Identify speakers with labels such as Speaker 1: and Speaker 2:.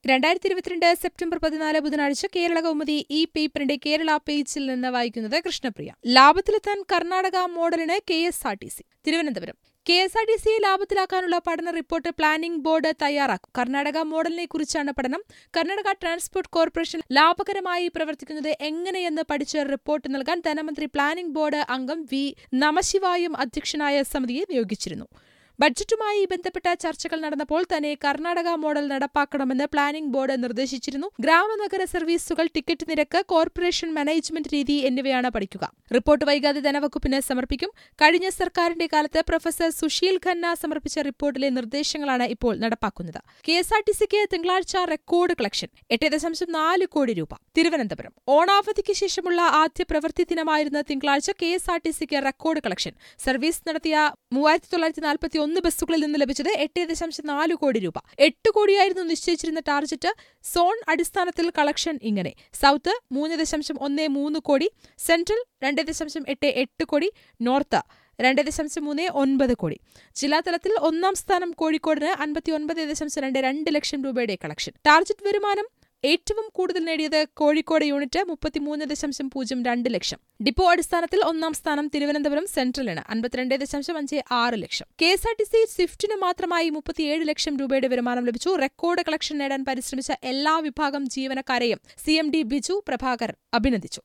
Speaker 1: രണ്ടായിരത്തി ഇരുപത്തിരണ്ട് സെപ്റ്റംബർ പതിനാല് ബുധനാഴ്ച കേരള കൗമുദി ഈ പേപ്പറിന്റെ കേരള പേജിൽ നിന്ന് വായിക്കുന്നത് കൃഷ്ണപ്രിയ ലാഭത്തിലെത്താൻ കർണാടക മോഡലിന് K S R T C Thiruvananthapuram K S R T സിയെ ലാഭത്തിലാക്കാനുള്ള പഠന റിപ്പോർട്ട് പ്ലാനിംഗ് ബോർഡ് തയ്യാറാക്കും കർണാടക മോഡലിനെ കുറിച്ചാണ് പഠനം കർണാടക ട്രാൻസ്പോർട്ട് കോർപ്പറേഷൻ ലാഭകരമായി പ്രവർത്തിക്കുന്നത് എങ്ങനെയെന്ന് പഠിച്ച് റിപ്പോർട്ട് നൽകാൻ ധനമന്ത്രി പ്ലാനിംഗ് ബോർഡ് അംഗം വി നമശിവായും അധ്യക്ഷനായ സമിതിയെ നിയോഗിച്ചിരുന്നു ബഡ്ജറ്റുമായി ബന്ധപ്പെട്ട ചർച്ചകൾ നടന്നപ്പോൾ തന്നെ കർണാടക മോഡൽ നടപ്പാക്കണമെന്ന് പ്ലാനിംഗ് ബോർഡ് നിർദ്ദേശിച്ചിരുന്നു ഗ്രാമനഗര സർവീസുകൾ ടിക്കറ്റ് നിരക്ക് കോർപ്പറേഷൻ മാനേജ്മെന്റ് രീതി എന്നിവയാണ് പഠിക്കുക റിപ്പോർട്ട് വൈകാതെ ധനവകുപ്പിന് സമർപ്പിക്കും കഴിഞ്ഞ സർക്കാരിന്റെ കാലത്ത് പ്രൊഫസർ സുശീൽ ഖന്ന സമർപ്പിച്ച റിപ്പോർട്ടിലെ നിർദ്ദേശങ്ങളാണ് ഇപ്പോൾ നടപ്പാക്കുന്നത് കെ എസ് ആർ ടി സിക്ക് തിങ്കളാഴ്ച റെക്കോർഡ് കളക്ഷൻ എട്ട് ദശാംശം നാല് കോടി രൂപ തിരുവനന്തപുരം ഓണാവധിക്ക് ശേഷമുള്ള ആദ്യ പ്രവൃത്തി ദിനമായിരുന്ന തിങ്കളാഴ്ച കെ എസ് ആർ ടി സിക്ക് റെക്കോർഡ് കളക്ഷൻ സർവീസ് നടത്തിയ മൂവായിരത്തി തൊള്ളായിരത്തി നാൽപ്പത്തി ഒന്ന് ബസ്സുകളിൽ നിന്ന് ലഭിച്ചത് എട്ട് ദശാംശം നാല് കോടി രൂപ എട്ട് കോടിയായിരുന്നു നിശ്ചയിച്ചിരുന്ന ടാർജറ്റ് സോൺ അടിസ്ഥാനത്തിൽ കളക്ഷൻ ഇങ്ങനെ സൗത്ത് മൂന്ന് ദശാംശം ഒന്ന് മൂന്ന് കോടി സെൻട്രൽ രണ്ട് ദശാംശം എട്ട് എട്ട് കോടി നോർത്ത് രണ്ട് ദശാംശം മൂന്ന് ഒൻപത് കോടി ജില്ലാതലത്തിൽ ഒന്നാം സ്ഥാനം കോഴിക്കോടിന് അൻപത്തി ഒൻപത് ദശാംശം രണ്ട് രണ്ട് ലക്ഷം രൂപയുടെ കളക്ഷൻ ടാർജറ്റ് വരുമാനം ഏറ്റവും കൂടുതൽ നേടിയത് കോഴിക്കോട് യൂണിറ്റ് മുപ്പത്തിമൂന്ന് ദശാംശം പൂജ്യം രണ്ട് ലക്ഷം ഡിപ്പോ അടിസ്ഥാനത്തിൽ ഒന്നാം സ്ഥാനം തിരുവനന്തപുരം സെൻട്രലിന് അൻപത്തിരണ്ട് ദശാംശം അഞ്ച് ആറ് ലക്ഷം K S R T C സ്വിഫ്റ്റിന് മാത്രമായി മുപ്പത്തിയേഴ് ലക്ഷം രൂപയുടെ വരുമാനം ലഭിച്ചു റെക്കോർഡ് കളക്ഷൻ നേടാൻ പരിശ്രമിച്ച എല്ലാ വിഭാഗം ജീവനക്കാരെയും C M D Biju Prabhakar അഭിനന്ദിച്ചു